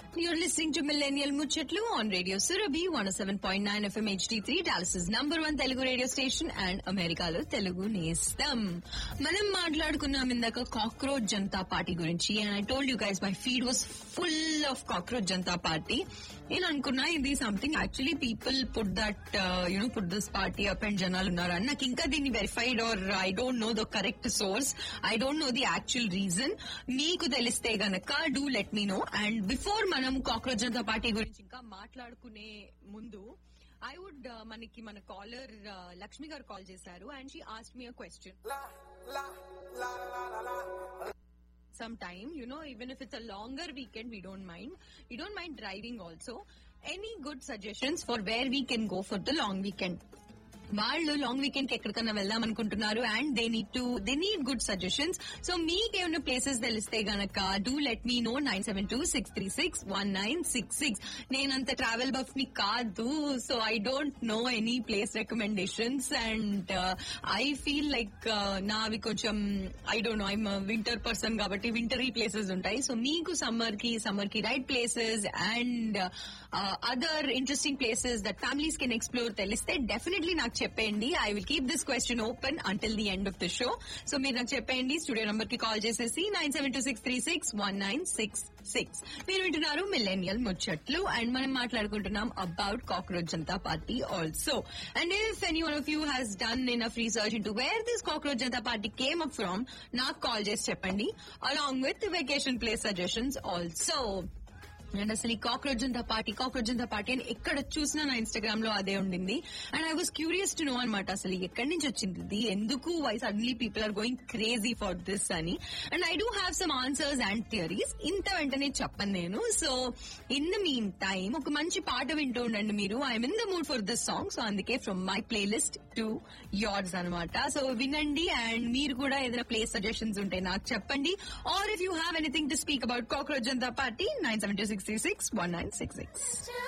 You're listening to Millennial Muchetlu on Radio Surabhi 107.9 FM HD3, Dallas's number one Telugu radio station and అమెరికాలో తెలుగు నేస్తం మనం మాట్లాడుకున్నాం ఇందాక cockroach Janata party గురించి and I told you guys my feed was full of cockroach Janata party నేను అనుకున్నా ఇది something actually people put that you know put this party up and జనాలు ఉన్నారు అని నాకు ఇంకా దీన్ని verified or I don't know the correct source I don't know the actual reason మీకు తెలిస్తే గనక do let me know and before మనం కాక్రోచ్ జనతా పార్టీ గురించి ఇంకా మాట్లాడుకునే ముందు ఐ వుడ్ మనకి మన కాలర్ లక్ష్మి గారు కాల్ చేశారు and she asked me a question some time, you know, even if it's a longer weekend, we don't mind. We don't mind driving also. Any good suggestions for where we can go for the long weekend? వాళ్ళు long weekend కి ఎక్కడికన్నా వెళ్దాం అనుకుంటున్నారు and they need to they need good suggestions so మీకేమైనా places తెలిస్తే గనక do let me know nine seven two six three six one nine six six నేనంత travel buff ని కాదు so I don't know any place recommendations and I feel like నావి కొంచెం I don't know I'm winter person కాబట్టి wintry places ఉంటాయి so మీకు summer కి summer కి right places and other interesting places that families can explore తెలిస్తే definitely నాకు చెప్పేయండి I will keep this question open until the end of the show so మీరు నాకు చెప్పేయండి స్టూడియో నంబర్ కి కాల్ చేసేసి nine seven two six three six one nine six six మీరు వింటున్నారు మిల్లెనియల్ ముచ్చట్లు అండ్ మనం మాట్లాడుకుంటున్నాం about cockroach Janata party also and if any one of you has done enough research in to where this cockroach Janata party came up from నాకు call చేసి చెప్పండి along with vacation place suggestions also and అసలు ఈ cockroach Janata party cockroach Janata party అని ఎక్కడ చూసినా నా Instagram లో అదే ఉండింది and I was curious to know అనమాట అసలు ఎక్కడి నుంచి వచ్చింది ఇది ఎందుకు why suddenly people are going crazy for this అని and I do have some answers and theories ఇంత వెంటనే చెప్పను నేను so in the mean time ఒక మంచి పాట వింటూ ఉండండి మీరు I'm in the mood for this song so అందుకే from my playlist to yours అనమాట సో వినండి అండ్ మీరు కూడా ఏదైనా ప్లేస్ సజెషన్స్ ఉంటే నాకు చెప్పండి or if you have anything to speak about cockroach Janata party nine seven two six three six one nine six six